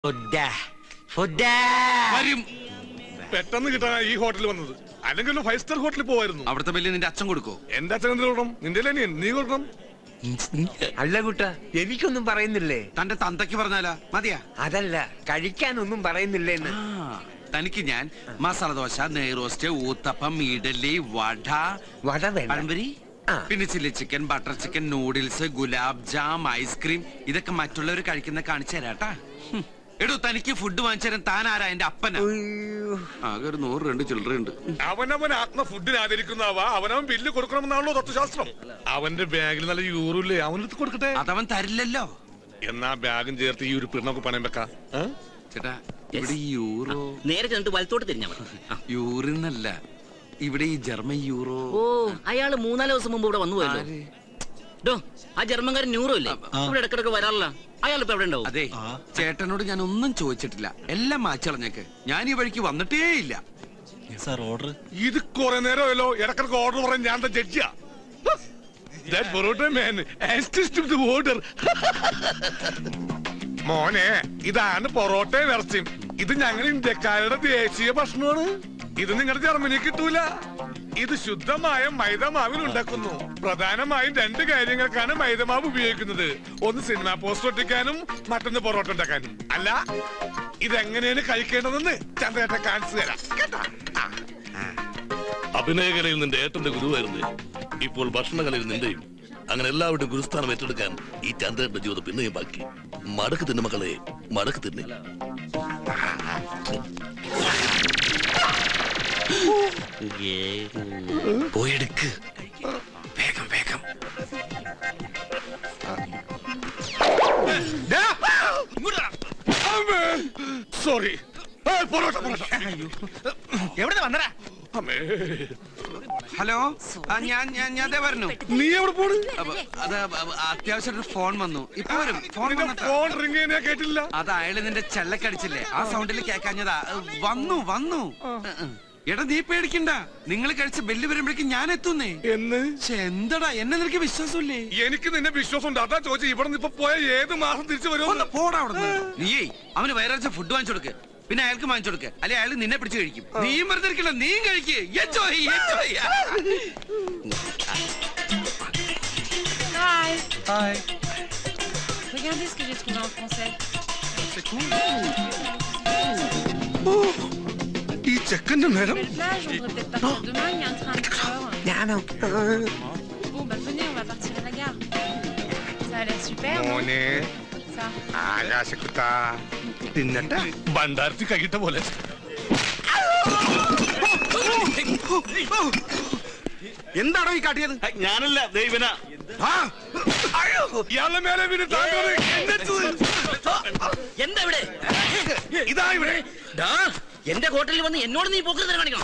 Food food വരും പെട്ടെന്ന് കിട്ടാൻ ഈ ഹോട്ടലിൽ വന്നത് അല്ലെങ്കിൽ ഒരു ഫൈവ് സ്റ്റാർ ഹോട്ടലിൽ പോവായിരുന്നു അവിടുത്തെ ബില്ല് നിന്റെ അച്ഛൻ കൊടുക്കോ എന്റെ അച്ഛൻ എന്തിനു കൊടുക്കണം നിന്റെ അനിയൻ നീ കൊടുക്കണം അല്ല കുട്ട എനിക്കൊന്നും പറയുന്നില്ലേ തന്റെ തന്തയ്ക്ക് പറഞ്ഞാലാ മതിയാ അതല്ല കഴിക്കാനൊന്നും പറയുന്നില്ലേന്ന് ആ, തനിക്ക് ഞാൻ മസാല ദോശ നെയ്റോസ്റ്റ് ഊത്തപ്പം ഇഡലി വട വട വേണ്ട പഴംപൊരി ആ. പിന്നെ chilli chicken butter chicken noodles gulab jam ice cream ഇതൊക്കെ മറ്റുള്ളവർ കഴിക്കുന്ന കാണിച്ചു തരാട്ടാ ഹും. എടോ തനിക്ക് ഫുഡ് വാങ്ങിച്ചു തരാൻ താൻ ആരാ എന്റെ അപ്പനാ ഉയ്യോ. ആകെ ഒരു നൂറ് രണ്ട് ചില്ലറയുണ്ട് അവനവൻ ആത്മ ഫുഡിന് ആദരിക്കുന്നവ അവനവൻ ബില്ല് കൊടുക്കണമെന്നാണല്ലോ തത്വശാസ്ത്രം അവന്റെ ബാഗിൽ നല്ല യൂറോ ഇല്ലേ അവനെടുത്ത് കൊടുക്കട്ടെ അതവൻ തരില്ലല്ലോ എന്നാ ബാഗും ചേർത്ത് ഈ ഒരു പിണ്ണൊക്കെ പണയം വെക്കാം ഏ? ചേട്ടാ ഇവിടെ ഈ യൂറോ നേരെ ചെന്നിട്ട് വലത്തോട്ട് തിരിഞ്ഞാ മതി ആ. യൂറിന്നല്ല ഇവിടെ ഈ ജർമ്മൻ യൂറോ ഓ അയാള് മൂന്നാല് ദിവസം മുമ്പ് ഇവിടെ വന്നു പോയല്ലോ ആര്? ഡോ ആ ജർമ്മൻകാരൻ ന്യൂറോ ഇല്ലേ ഇവിടെ ഇടക്കിടക്ക് വരാറില്ല അയാൾ ഇപ്പൊ എവിടെ ഉണ്ടാവും അതെ ചേട്ടനോട് ഞാൻ ഒന്നും ചോദിച്ചിട്ടില്ല എല്ലാം മാച്ചളഞ്ഞേക്ക് ഞാൻ ഈ വഴിക്ക് വന്നിട്ടേ ഇല്ല സാർ ഓർഡർ ഇത് കുറെ നേരമല്ലോ ഇടക്കിടക്ക് ഓർഡർ പറയാൻ ഞാൻ ജഡ്ജിയാ That parotta man assisted the order. മോനെ ഇതാണ് പൊറോട്ട ഇറച്ചിയും ഇത് ഞങ്ങൾ ഇന്ത്യക്കാരുടെ ദേശീയ ഭക്ഷണമാണ് ഇത് നിങ്ങളുടെ ജർമ്മനി കിട്ടൂല ഇത് ശുദ്ധമായ മൈദമാവിൽ ഉണ്ടാക്കുന്നു പ്രധാനമായും രണ്ട് കാര്യങ്ങൾക്കാണ് മൈദമാവ് ഉപയോഗിക്കുന്നത് ഒന്ന് സിനിമാ പോസ്റ്റർ ഒട്ടിക്കാനും മറ്റൊന്ന് പൊറോട്ട ഉണ്ടാക്കാനും അല്ല ഇതെങ്ങനെയാണ് കഴിക്കേണ്ടതെന്ന് ചന്ദ്രേട്ട കാണിച്ചു തരാം കേട്ടാ ആ. അഭിനയകലയിൽ നിന്റെ ഏട്ടന്റെ ഗുരുവായിരുന്നു ഇപ്പോൾ ഭക്ഷണകലയിൽ നിന്റെയും അങ്ങനെ എല്ലാവരുടെയും ഗുരുസ്ഥാനം ഏറ്റെടുക്കാൻ ഈ ചന്ദ്രന്റെ ജീവിതം പിന്നെയും ബാക്കി മടക്ക് തിന്നു മക്കളെ മടക്ക് തിന്നെ പോയെടുക്ക് വേഗം വേഗം സോറി പൊറോട്ട പൊറോട്ട എവിടെ വന്നടാ അമ്മേ ഹലോ ആ, ഞാൻ ഞാൻ ഞാൻ ദേ വരണു നീ എവിടെ പോണ് അപ്പൊ അത് അത്യാവശ്യം ഒരു ഫോൺ വന്നു ഇപ്പൊ വരും ഫോൺ നിന്റെ വന്നിട്ടാ ഫോൺ റിങ് ചെയ്യാൻ ഞാൻ കേട്ടില്ല അത് അയാള് നിന്റെ ചെല്ലക്കടിച്ചില്ലേ ആ സൗണ്ടിൽ കേക്കാഞ്ഞതാ ഏ, വന്നു വന്നു ഏ, ഏ. എടാ നീ പേടിക്കണ്ട നിങ്ങൾ കഴിച്ച ബെല്ല് വരുമ്പോഴേക്കും ഞാൻ എത്തുന്നേ എന്ന് പക്ഷെ എന്തടാ എന്നെ നിനക്ക് വിശ്വാസമില്ലേ എനിക്ക് നിന്നെ വിശ്വാസം ഉണ്ട് അതാ ചോദിച്ചു ഇവിടെ നിന്ന് ഇപ്പൊ പോയ ഏത് മാസം തിരിച്ചു ഒന്ന് വരുമെന്ന് പോടാ അവിടെ നീയേ അവന് വയറാഴ്ച ഫുഡ് വാങ്ങിച്ചു കൊടുക്ക് പിന്നെ അയാൾക്ക് വാങ്ങിച്ചു കൊടുക്ക് അല്ലെ അയാൾ നിന്നെ പിടിച്ച് കഴിക്കും നീയും വെറുതെ ഇരിക്കണ്ട നീയും കഴിക്ക് enjoy enjoy Hi hi Regardez ce que j'ai trouvé en français. ഈ ചെക്കന്റെ നേരം Belle plage, on devrait peut-être partir demain, il y a un train à 4 heures. ഞാനോ Bon, bah venez, on va partir à la gare. Ça a l'air super, non മോനെ Ça. ആകാശക്കുട്ട തിന്നട്ടെ ഭണ്ടാരത്തി കഴിട്ട പോലെ എന്താണോ ഈ കാട്ടിയത് ഞാനല്ല ദൈവന ഇയാളുടെ മേലെ വീണ് താങ്കൾ എന്നെച്ചത്. എന്താ ഇവിടെ ഇതാ ഇവിടെ ഡാ എന്റെ ഹോട്ടലിൽ വന്ന് എന്നോട് നീ പോക്കരുത് കാണിക്കണം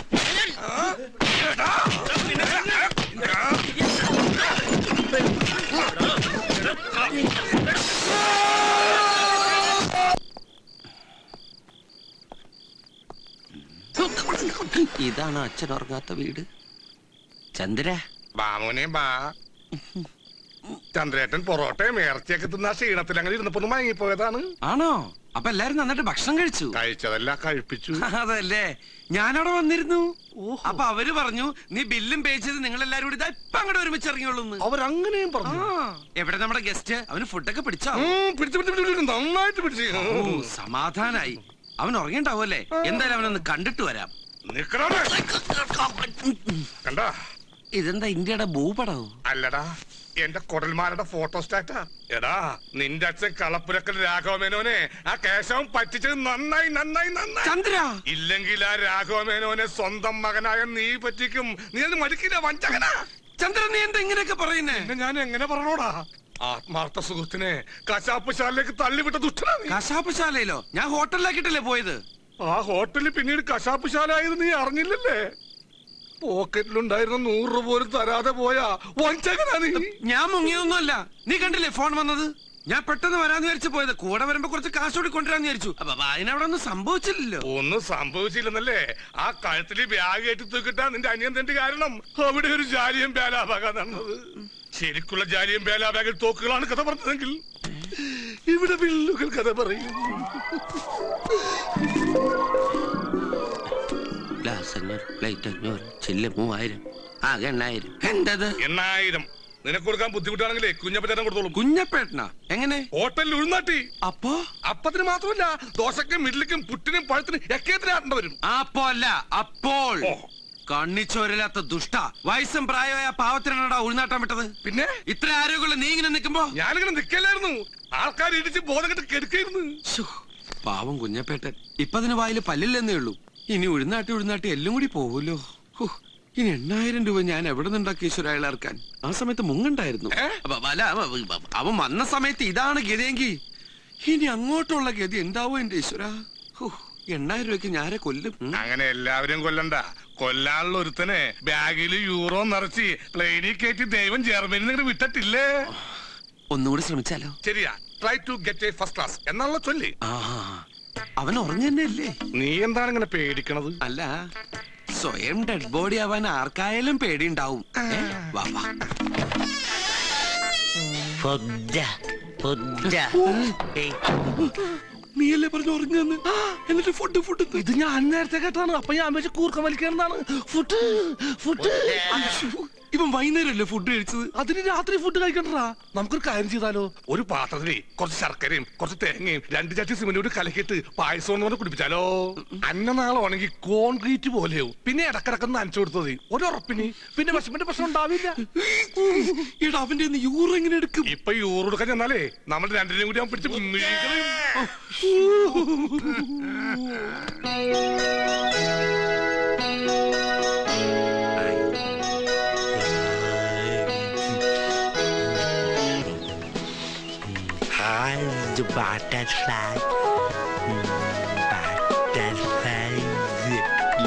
ഇതാണ് അച്ഛൻ ഉറങ്ങാത്ത വീട് ചന്ദ്ര ബാ മോനെ ബാ ചന്ദ്രേട്ടൻ പൊറോട്ടയും ഇറച്ചിയൊക്കെ തിന്ന ക്ഷീണത്തിൽ അങ്ങനെ ഇരുന്നപ്പോ ഒന്ന് മയങ്ങിപ്പോയതാണ് ആണോ അപ്പൊ എല്ലാരും നന്നായിട്ട് ഭക്ഷണം കഴിച്ചു കഴിച്ചതല്ല കഴിപ്പിച്ചു അതല്ലേ ഞാനവിടെ വന്നിരുന്നു അപ്പൊ അവര് പറഞ്ഞു നീ ബില്ലും പേ ചെയ്ത് നിങ്ങൾ എല്ലാരും കൂടി ഇതാ ഇപ്പൊ അങ്ങോട്ട് ഒരുമിച്ച് ഇറങ്ങിയുള്ളൂ അവരങ്ങനെയും ആ പറഞ്ഞു എവിടെ നമ്മുടെ ഗസ്റ്റ് അവന് ഫുഡൊക്കെ പിടിച്ചോ ഉം, പിടിച്ച് പിടിച്ച് പിടിച്ച് പിടിച്ച് നന്നായിട്ട് പിടിച്ച് ഓ സമാധാനായി അവൻ ഉറങ്ങിണ്ടാവുമല്ലേ എന്തായാലും അവനൊന്ന് കണ്ടിട്ട് വരാം നിക്കണേ കണ്ടാ ഇതെന്താ ഇന്ത്യയുടെ ഭൂപടോ അല്ലടാ എന്റെ കുടൽമാരുടെ ഫോട്ടോ സ്റ്റാറ്റാ എടാ നിന്റെ അച്ഛൻ കളപ്പുരക്കൽ രാഘവമേനോനെ ആ കേശവൻ പറ്റിച്ചത് നന്നായി നന്നായി നന്നായി ചന്ദ്ര ഇല്ലെങ്കിൽ ആ രാഘവമേനോനെ സ്വന്തം മകനായ നീ പറ്റിക്കും നീ അത് മടിക്കില്ല വഞ്ചകനാ ചന്ദ്ര നീ എന്താ ഇങ്ങനെയൊക്കെ പറയുന്നേ പിന്നെ ഞാൻ എങ്ങനെ പറഞ്ഞോടാ ആത്മാർത്ഥ സുഹൃത്തിനെ കശാപ്പ് ശാലയിലേക്ക് തള്ളിവിട്ട ദുഷ്ടനാ നീ കശാപ്പശാലയിലോ ഞാൻ ഹോട്ടലിലാക്കിട്ടല്ലേ പോയത് ആ ഹോട്ടലിൽ പിന്നീട് കശാപ്പ് ശാല ആയത് നീ അറിഞ്ഞില്ലല്ലേ പോക്കറ്റിലുണ്ടായിരുന്ന നൂറ് രൂപ പോലും തരാതെ പോയാ വഞ്ചകനാ നീ ഞാൻ മുങ്ങിയതൊന്നുമല്ല നീ കണ്ടില്ലേ ഫോൺ വന്നത് ഞാൻ പെട്ടെന്ന് വരാന്ന് വിചാരിച്ചു പോയത് കൂടെ വരുമ്പോ കുറച്ച് കാശ് കൂടി കൊണ്ടുവരാന്ന് വിചാരിച്ചു അപ്പൊ അതിനവിടെ ഒന്നും സംഭവിച്ചില്ലല്ലോ ഒന്നും സംഭവിച്ചില്ലെന്നല്ലേ ആ കഴുത്തില് ബാഗ് കയറ്റി തൂക്കിട്ടാ നിന്റെ അനിയൻ തന്റെ കാരണം അവിടെ ഒരു ജാലിയും ബേലാബാഗ നടന്നത് ശരിക്കുള്ള ജാലിയും ബേലാബാഗിൽ തോക്കുകളാണ് കഥ പറഞ്ഞതെങ്കിൽ ഇവിടെ വില്ലുകൾ കഥ പറയും ഗ്ലാസ് അഞ്ഞൂറ് പ്ലേറ്റ് അഞ്ഞൂറ് ചില്ല് മൂവായിരം ആകെ എണ്ണായിരം എന്തത് എണ്ണായിരം നിനക്ക് കൊടുക്കാൻ ബുദ്ധിമുട്ടാണെങ്കിലേ കുഞ്ഞപ്പറ്റേട്ടൻ കൊടുത്തോളും കുഞ്ഞപ്പേട്ടനാ എങ്ങനെ ഹോട്ടലിൽ ഉഴുന്നാട്ടി അപ്പോ അപ്പത്തിന് മാത്രമല്ല ദോശക്കും ഇഡ്ലിക്കും പുട്ടിനും പഴത്തിനും എക്കേത്തിന് ആട്ടേണ്ട വരും അപ്പോ അല്ല അപ്പോൾ ഓ. കണ്ണിച്ചോരില്ലാത്ത ദുഷ്ട വയസ്സും പ്രായമായ പാവത്തിനാണോടാ ഉൾനാട്ടം വിട്ടത് പിന്നെ ഇത്ര ആരോഗ്യമുള്ള നീ ഇങ്ങനെ നിൽക്കുമ്പോ ഞാനിങ്ങനെ നിക്കല്ലായിരുന്നു ആൾക്കാർ ഇടിച്ച് ബോധം കെട്ട് കെടുക്കായിരുന്നു ശ്ശോ, പാവം കുഞ്ഞപ്പേട്ടൻ ഇപ്പൊ അതിന് വായില് പല്ലില്ലെന്നേ ഉള്ളൂ ഇനി ഉഴുന്നാട്ടി ഉഴുന്നാട്ടി എല്ലാം കൂടി പോവൂലോ ഹോ, ഇനി എണ്ണായിരം രൂപ ഞാൻ എവിടെ നിന്നുണ്ടാക്കി ഈശ്വര അയാളെ ഇറക്കാൻ ആ സമയത്ത് മുങ്ങണ്ടായിരുന്നു ഏ? അപ്പ- അല്ല അവ- അവ- അവൻ വന്ന സമയത്ത് ഇതാണ് ഗതിയെങ്കിൽ ഇനി അങ്ങോട്ടുള്ള ഗതി എന്താവോ എന്റെ ഈശ്വര ഹോ, എണ്ണായിരം രൂപയ്ക്ക് ഞാരെ കൊല്ലും ഉം. അങ്ങനെ എല്ലാവരും കൊല്ലണ്ട കൊല്ലാനുള്ള ഒരുത്തനെ ബാഗിൽ യൂറോ നിറച്ച് പ്ലെയിനിൽ കയറ്റി ദൈവം ജർമ്മനി നിങ്ങൾ വിട്ടിട്ടില്ലേ ഒന്നുകൂടി ശ്രമിച്ചാലോ ശരിയാ try to get a first class എന്നാണല്ലോ ചൊല്ലി ആ അവൻ ഉറങ്ങന്നെയല്ലേ നീ എന്താണ് ഇങ്ങനെ പേടിക്കണത് അല്ല സ്വയം ഡെഡ് ബോഡി ആവാൻ ആർക്കായാലും പേടിയുണ്ടാവും ഏ? വാ വാ നീയല്ലേ പറഞ്ഞു ഉറങ്ങുന്നു എന്നിട്ട് ഫുഡ് ഫുഡ് ഇത് ഞാൻ നേരത്തെ കേട്ടാണ് അപ്പൊ ഞാൻ വെച്ച് കൂർക്കം വലിക്കാണെന്നാണ് ഫുഡ് ഫുഡ് ഇവൻ വൈകുന്നേരമല്ലേ ഫുഡ് കഴിച്ചത് അതിന് രാത്രി ഫുഡ് കഴിക്കണ്ടാ നമുക്കൊരു കാര്യം ചെയ്താലോ ഒരു പാത്രത്തില് കുറച്ച് ശർക്കരയും കുറച്ച് തേങ്ങയും രണ്ട് ചട്ടി സിമന്റും കലക്കിയിട്ട് പായസം എന്ന് പറഞ്ഞ് കുടിപ്പിച്ചാലോ അന്ന നാളെ ഉണങ്ങി കോൺക്രീറ്റ് പോലെയാവും പിന്നെ ഇടക്കിടക്ക് നനച്ചു കൊടുത്തത് ഒരു ഉറപ്പിന് പിന്നെ വിഷമിന്റെ പ്രശ്നം ഉണ്ടാവില്ല എടാ അവന്റെ കയ്യിന്ന് യൂറ് എങ്ങനെ എടുക്കും ഇപ്പൊ ഈ ഊറ് കൊടുക്കാൻ ചെന്നാലേ നമ്മൾ രണ്ടിനെയും കൂടി അവൻ പിടിച്ച് നീക്കണം the butterfly. Butterfly.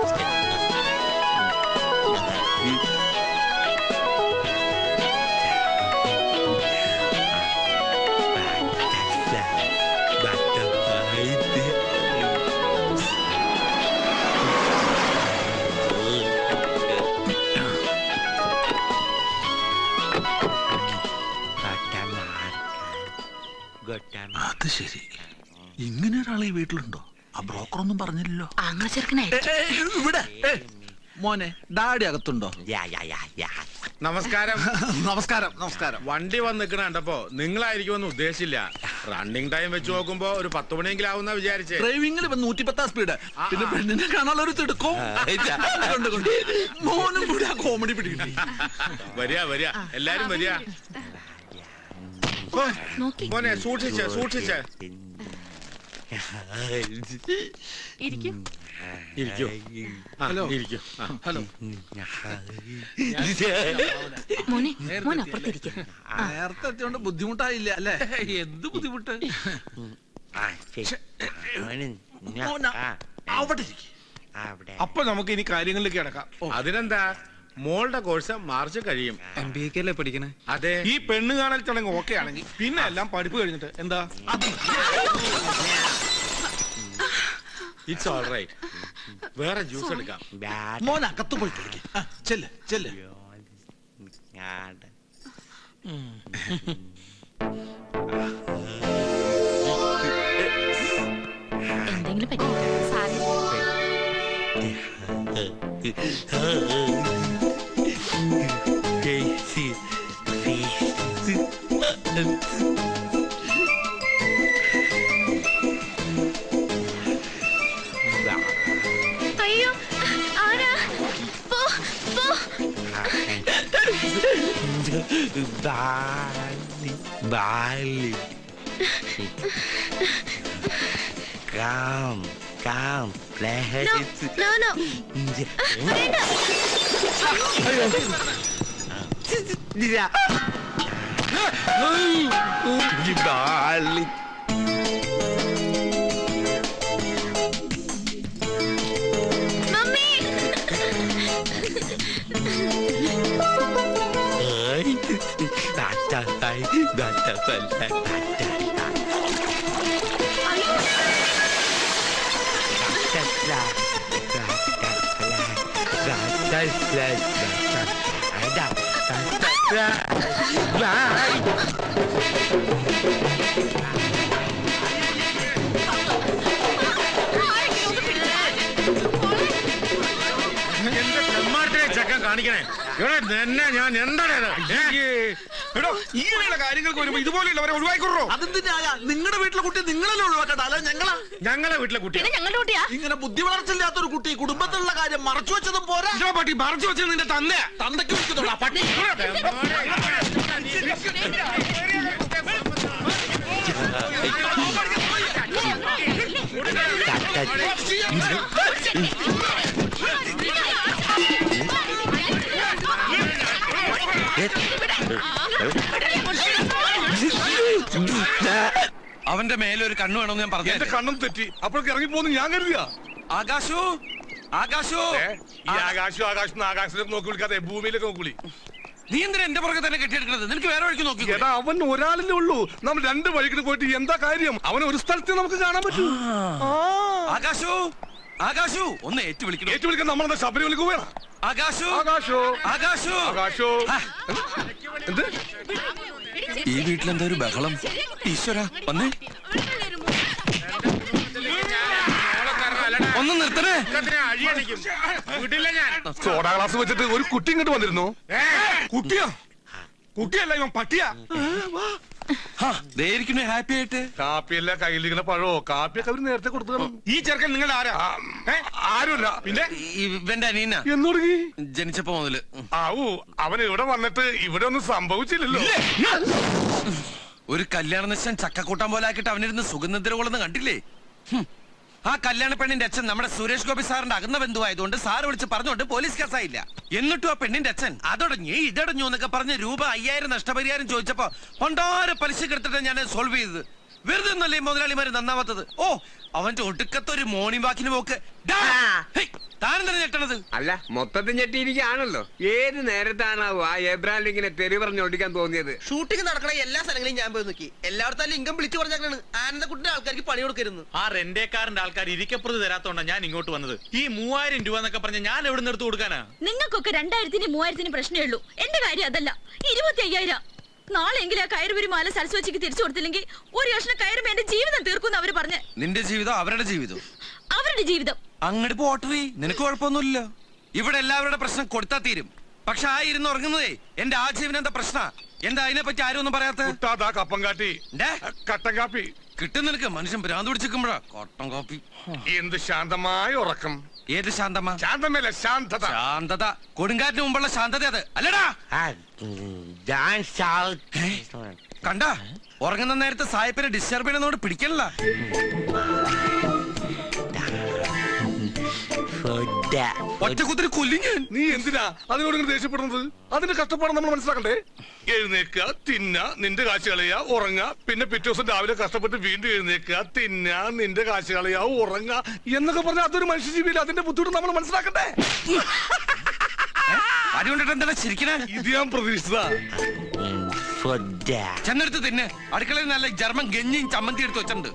അത് ശരി ഇങ്ങനെ ഒരാളെ ഈ വീട്ടിലുണ്ടോ ആ ബ്രോക്കർ ഒന്നും പറഞ്ഞില്ലല്ലോ ആങ്ങള ചെറുക്കനായി ഇവിടെ ഏയ്, മോനെ ഡാഡി അകത്തുണ്ടോ നമസ്കാരം നമസ്കാരം നമസ്കാരം വണ്ടി വന്ന് നിൽക്കണ കണ്ടപ്പോ നിങ്ങളായിരിക്കുമെന്ന് ഉദ്ദേശിച്ചില്ല റണ്ണിങ് ടൈം വെച്ച് നോക്കുമ്പോ ഒരു പത്ത് മണിയെങ്കിലും ആവുന്ന വിചാരിച്ചേ ഡ്രൈവിംഗിൽ ഇപ്പൊ നൂറ്റിപ്പത്താം സ്പീഡ് പിന്നെ പെണ്ണിനെ കാണാനുള്ള ഒരു തിടുക്കവും കൊണ്ട് കൊണ്ട്. മോനും കൂടി ആ കോമഡി പിടിക്കുന്നു വരിക വരിക എല്ലാരും വരിക ഓ, നോക്കി മോനെ സൂക്ഷിച്ച് സൂക്ഷിച്ച് ഇരിക്കും ഇരിക്കൂ ആ, ഇരിക്കൂ ആ. ഹലോ മോനെ മോൻ അപ്പുറത്തിരിക്കും നേരത്തെ എത്തിയോണ്ട് ബുദ്ധിമുട്ടായില്ല അല്ലേ എന്ത് ബുദ്ധിമുട്ട് മോന, അവിടെ ഇരിക്ക്. അപ്പൊ നമുക്ക് ഇനി കാര്യങ്ങളിലേക്ക് കിടക്കാം അതിനെന്താ മോളുടെ കോഴ്സ് മാർച്ച് കഴിയും എം ബി എക്കല്ലേ പഠിക്കണേ അതെ ഈ പെണ്ണ് കാണൽ ചടങ്ങ് ഓക്കെ ആണെങ്കിൽ പിന്നെ എല്ലാം പഠിപ്പ് കഴിഞ്ഞിട്ട് എന്താ ഇറ്റ്സ് ഓൾ റൈറ്റ് വേറെ ജ്യൂസ് എടുക്കാം മോൻ അകത്ത് പോയി കളിക്ക്. ആ, ചെല്ല് ചെല്ല് എന്തെങ്കിലും പറ്റി സാരമില്ല അയ്യോ ആരാ പോ പോ Bali, Bali. Come, come, let's. No no Bali. Mummy Butterfly, butterfly, butterfly. Butterfly, butterfly, butterfly, butterfly, butterfly. Bye. കാണിക്കണേ ഇവിടെ നിന്നെ ഞാൻ എന്താണ് എടോ ഇങ്ങനെയുള്ള കാര്യങ്ങൾക്ക് വരുമ്പോ ഇതുപോലെയുള്ളവരെ ഒഴിവായിക്കൊള്ളോ അതെന്തിനാ നിങ്ങളുടെ വീട്ടിലെ കുട്ടി നിങ്ങളല്ലേ ഒഴിവാക്കണ്ട അല്ല ഞങ്ങളാ ഞങ്ങളെ വീട്ടിലെ കുട്ടി പിന്നെ ഞങ്ങളുടെ കുട്ടിയാ ഇങ്ങനെ ബുദ്ധി വളർച്ചില്ലാത്ത ഒരു കുട്ടി കുടുംബത്തിലുള്ള കാര്യം മറച്ചു വെച്ചതും പോരാ ഇതോ പട്ടി മറച്ചു വെച്ചത് നിന്റെ തന്നെ തന്തയ്ക്ക് വിളിക്കുന്നുള്ളൂ പട്ടി അവന്റെ മേലെ ഒരു കണ്ണു വേണമെന്ന് ഞാൻ എന്റെ പറഞ്ഞു കണ്ണും തെറ്റി അപ്പോഴേക്ക് ഇറങ്ങിപ്പോന്ന് ഞാൻ കരുതിയ ആകാശു ആകാശു ഈ ആകാശം ആകാശം ആകാശത്തിലേക്ക് നോക്കി വിളിക്കാതെ ഭൂമിയിലേക്ക് നോക്കി വിളി നീ എന്തിനാ എന്റെ പുറകെ തന്നെ കെട്ടിയെടുക്കുന്നത് നിനക്ക് വേറെ വഴിക്ക് നോക്കി എടാ അവൻ ഒരാളല്ലേ ഉള്ളൂ നമ്മൾ രണ്ട് വഴിക്കിട്ട് പോയിട്ട് എന്താ കാര്യം അവൻ ഒരു സ്ഥലത്ത് നമുക്ക് കാണാൻ പറ്റൂ ആ. ആകാശു ആകാശു ഒന്ന് ഏറ്റു വിളിക്കണം ഏറ്റു വിളിക്കാൻ നമ്മളെന്താ ശബരിമലക്ക് പോയാ ആകാശു ആകാശോ ആകാശു ആകാശോ ആ, എന്ത് ഈ വീട്ടിലെന്താ ഒരു ബഹളം ഈശ്വര വന്നേ ഒന്ന് നിർത്തണേ അഴിയടിക്കും വിടില്ല ഞാൻ സോഡാ ഗ്ലാസ് വെച്ചിട്ട് ഒരു കുട്ടി ഇങ്ങോട്ട് വന്നിരുന്നു കുട്ടിയോ കുട്ടിയല്ല ഇവൻ പട്ടിയാ ദേരിക്കുന്നു ഹാപ്പി ആയിട്ട് കാപ്പിയല്ല കയ്യിലിരിക്കുന്ന പഴോ കാപ്പിയൊക്കെ അവര് നേരത്തെ കൊടുത്തു കാണും. ഈ ചെറുക്കൻ നിങ്ങളുടെ ആരാ ആ, ഏ, ആരുമില്ല പിന്നെ ഇവന്റെ അനീന എന്ന് തുടങ്ങി ജനിച്ചപ്പോ മുതല് ആവൂ അവൻ ഇവിടെ വന്നിട്ട് ഇവിടെ ഒന്നും സംഭവിച്ചില്ലല്ലോ ഒരു കല്യാണ നിശ്ചയം ചക്കക്കൂട്ടം പോലെ ആക്കിയിട്ട് അവനിരുന്ന് സുഗന്ധദ്രവളെന്ന് കണ്ടില്ലേ ഹും. ആ കല്യാണ പെണ്ണിന്റെ അച്ഛൻ നമ്മുടെ സുരേഷ് ഗോപി സാറിന്റെ അകന്ന ബന്ധുവായതുകൊണ്ട് സാറ് വിളിച്ച് പറഞ്ഞുകൊണ്ട് പോലീസ് കേസായില്ല എന്നിട്ടും ആ പെണ്ണിന്റെ അച്ഛൻ അതടഞ്ഞു ഇതടഞ്ഞു എന്നൊക്കെ പറഞ്ഞ് രൂപ അയ്യായിരം നഷ്ടപരിഹാരം ചോദിച്ചപ്പോ പണ്ടാര പലിശക്ക് എടുത്തിട്ട് ഞാൻ സോൾവ് ചെയ്തത് വെറുതെ ഒന്നല്ലേ ഈ മുതലാളിമാര് നന്നാവാത്തത് ഓ അവന്റെ ഒടുക്കത്തെ ഒരു മോർണിംഗ് വാക്കിന് പോക്ക് ഡാ! ഹേയ്, താനെന്താണ് ഞെട്ടണത് അല്ല മൊത്തത്തിൽ ഞെട്ടിയിരിക്കുകയാണല്ലോ ഏത് നേരത്താണാവോ ആ എബ്രാം ലിങ്കിനെ തെറി പറഞ്ഞോടിക്കാൻ തോന്നിയത് ഷൂട്ടിംഗ് നടക്കണ എല്ലാ സ്ഥലങ്ങളിലും ഞാൻ പോയി നോക്കി എല്ലായിടത്തും ലിംഗം വിളിച്ചു പറഞ്ഞാണ് ആനന്ദക്കുട്ടിന്റെ ആൾക്കാർക്ക് പണി കൊടുക്കരുന്നു ആ റെന്റേക്കാരന്റെ ആൾക്കാർ ഇരിക്കപ്പുറത്ത് തരാത്തോണ്ടാ ഞാൻ ഇങ്ങോട്ട് വന്നത് ഈ മൂവായിരം രൂപ എന്നൊക്കെ പറഞ്ഞ ഞാൻ എവിടെ നിന്ന് എടുത്ത് കൊടുക്കാനാ നിങ്ങൾക്കൊക്കെ രണ്ടായിരത്തിന് മൂവായിരത്തിന് പ്രശ്നമേ ഉള്ളൂ എന്റെ കാര്യം അതല്ല ഇരുപത്തി അയ്യായിരം നാളെങ്കിലും ആ കയറുപരി മാല സരസ്വതിക്ക് തിരിച്ചു കൊടുത്തില്ലെങ്കിൽ ഒരു കഷ്ണം കയറുമ്പോ എന്റെ ജീവിതം തീർക്കും അവര് പറഞ്ഞ് നിന്റെ ജീവിതം അവരുടെ ജീവിതം അവരുടെ ജീവിതം അങ്ങോട്ട് പോട്ടറി നിനക്ക് കുഴപ്പമൊന്നുമില്ല ഇവിടെ എല്ലാവരുടെ പ്രശ്നം കൊടുത്താ തീരും പക്ഷെ ആ ഇരുന്ന് ഉറങ്ങുന്നതേ എന്റെ ആജീവൻ എന്താ പ്രശ്ന എന്താ അതിനെ പറ്റി ആരും ഒന്നും പറയാത്ത കുട്ടാതാ കപ്പം കാട്ടി ഡേ, കട്ടൻ കാപ്പി കിട്ടും നിനക്ക് മനുഷ്യൻ ഭ്രാന്ത് പിടിച്ചിരിക്കുമ്പോഴാ കോട്ടം കോപ്പി എന്ത് ശാന്തമായ ഉറക്കം ഏത് ശാന്തമ്മ ശാന്തമല്ല ശാന്തത ശാന്തത കൊടുങ്കാറ്റിന് മുമ്പുള്ള ശാന്തത അത് അല്ലടാ ഞാൻ കണ്ട ഉറങ്ങുന്ന നേരത്തെ സായിപ്പിനെ ഡിസ്റ്റർബ് ചെയ്യണമെന്നോട് പിടിക്കണില്ല ഒറ്റ കുത്തിരി കൊല്ലി ഞാൻ നീ എന്തിനാ അതിനോട് ഇങ്ങനെ ദേഷ്യപ്പെടുന്നത് അതിന്റെ കഷ്ടപ്പാട് നമ്മൾ മനസ്സിലാക്കണ്ടേ എഴുന്നേക്കുക തിന്ന നിന്റെ കാശ് കളയുക ഉറങ്ങുക പിന്നെ പിറ്റേ ദിവസം രാവിലെ കഷ്ടപ്പെട്ട് വീണ്ടും എഴുന്നേക്കുക തിന്ന നിന്റെ കാശ് കളയുക ഉറങ്ങുക എന്നൊക്കെ പറഞ്ഞാൽ അതൊരു മനുഷ്യജീവിയിൽ അതിന്റെ ബുദ്ധിമുട്ട് നമ്മൾ മനസ്സിലാക്കണ്ടേ അതുകൊണ്ടിട്ട് എന്താണ് ചിരിക്കണേ ഇത് ഞാൻ പ്രതീക്ഷിച്ചതാ ചെന്നെടുത്ത് തിന്നെ അടുക്കളയിൽ നല്ല ജർമ്മൻ ഗഞ്ഞിയും ചമ്മന്തി എടുത്ത് വെച്ചിട്ടുണ്ട്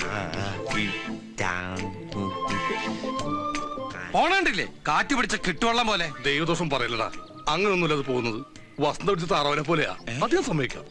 പോണണ്ടില്ലേ കാറ്റ് പിടിച്ച കിട്ടുവള്ളം പോലെ ദൈവദോഷം പറയില്ലടാ അങ്ങനൊന്നുമില്ല അത് പോകുന്നത് വസന്ത പിടിച്ച താറാവിനെ പോലെയാ അത് ഞാൻ സമ്മതിക്കാം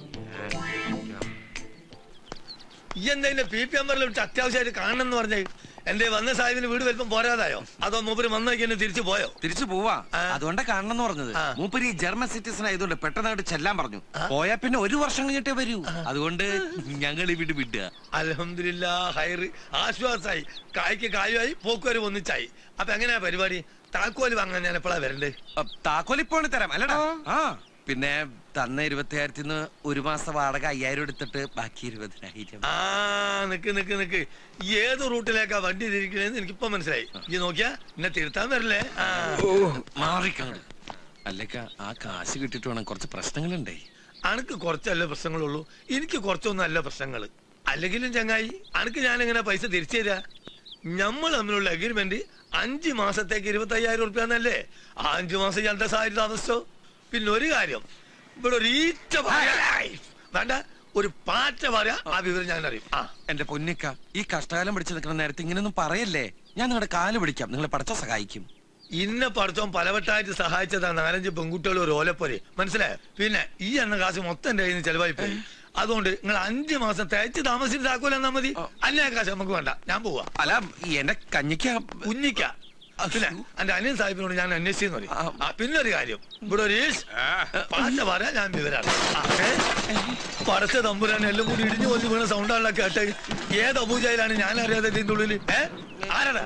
ഈ എന്തെങ്കിലും പി പി അമ്മറിൽ വിളിച്ച് അത്യാവശ്യമായിട്ട് കാണണം എന്ന് പറഞ്ഞേ എന്റെ വന്ന സാഹിബിന് വീട് വലിപ്പം പോരാതായോ അതോ മൂപ്പര് വന്നേക്ക് എന്നെ തിരിച്ചു പോയോ തിരിച്ചു പോവാ ആ. അതുകൊണ്ടാ കാണണം എന്ന് പറഞ്ഞത് ആ. മൂപ്പര് ഈ ജർമ്മൻ സിറ്റിസൺ ആയതുകൊണ്ട് പെട്ടെന്ന് അങ്ങോട്ട് ചെല്ലാൻ പറഞ്ഞു പോയാ പിന്നെ ഒരു വർഷം കഴിഞ്ഞിട്ടേ വരൂ അതുകൊണ്ട് ഞങ്ങൾ ഇവിടെ വിടുക അലഹമില്ല ഹൈറ് ആശ്വാസായി കായ്ക്ക് കായുമായി പോക്കുവരും ഒന്നിച്ചായി അപ്പൊ എങ്ങനെയാ പരിപാടി താക്കോല് വാങ്ങാൻ ഞാൻ എപ്പോഴാ വരണ്ടേ താക്കോലിപ്പോണ് തരാം അല്ലടാ ആ പിന്നെ തന്ന ഇരുപത്തിയായിരത്തിന്ന് ഒരു മാസം വാടക അയ്യായിരം എടുത്തിട്ട് ബാക്കി ഇരുപതിനായിരം ആ നിക്ക് നിക്ക് നിക്ക് ഈ ഏത് റൂട്ടിലേക്കാ വണ്ടി തിരിക്കണേന്ന് എനിക്കിപ്പോ മനസ്സിലായി ഈ നോക്കിയാ എന്നെ തിരുത്താൻ വരില്ലേ ആ മാറിക്കാണ് അല്ലക്ക ആ കാശ് കിട്ടിട്ട് വേണം കുറച്ച് പ്രശ്നങ്ങളുണ്ടേ അനക്ക് കുറച്ചല്ല പ്രശ്നങ്ങളുള്ളൂ എനിക്ക് കുറച്ചൊന്നും അല്ല പ്രശ്നങ്ങൾ അല്ലെങ്കിലും ചങ്ങായി അനക്ക് ഞാൻ എങ്ങനെ പൈസ തിരിച്ചു തരാ നമ്മൾ തമ്മിലുള്ള അഗ്രിമെന്റ് അഞ്ച് മാസത്തേക്ക് ഇരുപത്തി അയ്യായിരം ഉറുപ്പ്യ എന്നല്ലേ ആ അഞ്ചു മാസം ഞാൻ എന്താ സാഹചര്യം താമസിച്ചോ പിന്നെ ഒരു കാര്യം ഇവിടെ ഒരു ഈറ്റ പറയാ- വേണ്ട ഒരു പാറ്റ പറയാ ആ വിവരം ഞാൻ അറിയും ആ എന്റെ പൊന്നിക്ക ഈ കഷ്ടകാലം പിടിച്ചു നിൽക്കുന്ന നേരത്തെ ഇങ്ങനെയൊന്നും പറയല്ലേ ഞാൻ നിങ്ങളുടെ കാല് പിടിക്കാം നിങ്ങളെ പഠിച്ച സഹായിക്കും ഇന്ന പഠിച്ചോൻ പലവട്ടായിട്ട് സഹായിച്ചതാ നാലഞ്ച് പെൺകുട്ടികൾ ഒരു ഓലപ്പൊരി മനസ്സിലായോ പിന്നെ ഈ എണ്ണ കാശ് മൊത്തം എന്റെ കയ്യിൽ നിന്ന് ചെലവായി പോയി അതുകൊണ്ട് നിങ്ങൾ അഞ്ചു മാസം തേച്ച് താമസിച്ചിട്ട് താക്കോലെന്നാ മതി അല്ല കാശ് നമുക്ക് വേണ്ട ഞാൻ പോവാ അല്ല ഈ എന്റെ കഞ്ഞിക്ക കുഞ്ഞിക്ക പിന്നെ എന്റെ അനിയൻ സാഹിബിനോട് ഞാൻ അന്വേഷിച്ചെന്ന് പറയും ആ, പിന്നെ ഒരു കാര്യം ഇവിടെ ഒരു ഈശ്, പാട്ട പറയാൻ ഞാൻ വിവരാണ് ആ, ഏ? പടച്ച തമ്പുരാൻ എല്ലാം കൂടി ഇടിഞ്ഞു കൊല്ലു വീണ സൗണ്ടാണല്ലോ കേട്ടെ ഏത് അബൂജയിലാണ് ഞാൻ അറിയാതെ ഇതിന്റെ ഉള്ളിൽ ഏ ആരാടാ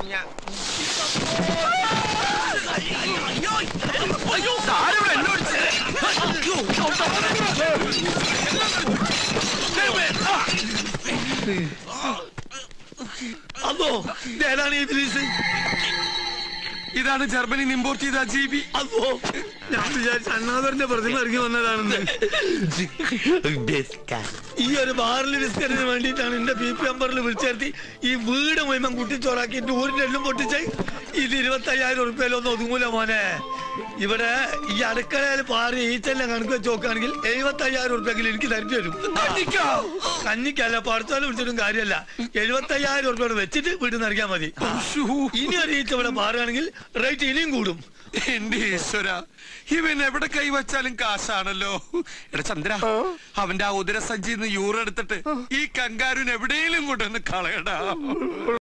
അതോ ഇതേതാണ് ഈ പോലീസ് ഇതാണ് ജർമ്മനി ഇമ്പോർട്ട് ചെയ്ത ജീവി അതോ ഞാൻ വിചാരിച്ച അണ്ണാദറിന്റെ പ്രതിമ ഇറങ്ങി വന്നതാണെന്ന് ഈ ഒരു ബാറിൽ ബിസ്ക്കറ്റിന് വേണ്ടിയിട്ടാണ് എന്റെ പി പി നമ്പറിൽ വിളിച്ചേർത്തി ഈ വീട് മുഴുവൻ കുട്ടിച്ചോറാക്കി എന്റെ ഊരിന്റെ എല്ലാം പൊട്ടിച്ച് ഇത് ഇരുപത്തി അയ്യായിരം ഉറുപ്പ്യയിലൊന്നും ഒതുങ്ങൂല മോനെ ഇവിടെ ഈ അടുക്കളയിൽ പാറി ഈച്ചെല്ലാം കണക്ക് വെച്ച് നോക്കുകയാണെങ്കിൽ എഴുപത്തി അയ്യായിരം ഉറുപ്പ്യെങ്കിലും എനിക്ക് തരേണ്ടി വരും കഞ്ഞിക്കല്ല പഠിച്ചാലും വിളിച്ചിട്ടും കാര്യമല്ല എഴുപത്തി അയ്യായിരം ഉറുപ്പ്യോട് വെച്ചിട്ട് വീട്ടിൽ നിന്ന് ഇറങ്ങിയാൽ മതി ഇനി ഒരു ഈച്ച ഇവിടെ പാറുകയാണെങ്കിൽ റേറ്റ് ഇനിയും കൂടും എന്റെ ഈശ്വര ഇവൻ എവിടെ കൈവച്ചാലും കാശാണല്ലോ എടാ ചന്ദ്ര അവന്റെ ആ ഉദരസഞ്ചിന്ന് യൂറെടുത്തിട്ട് ഈ കങ്കാരുൻ എവിടെയെങ്കിലും കൊണ്ടുവന്ന് കളയടാ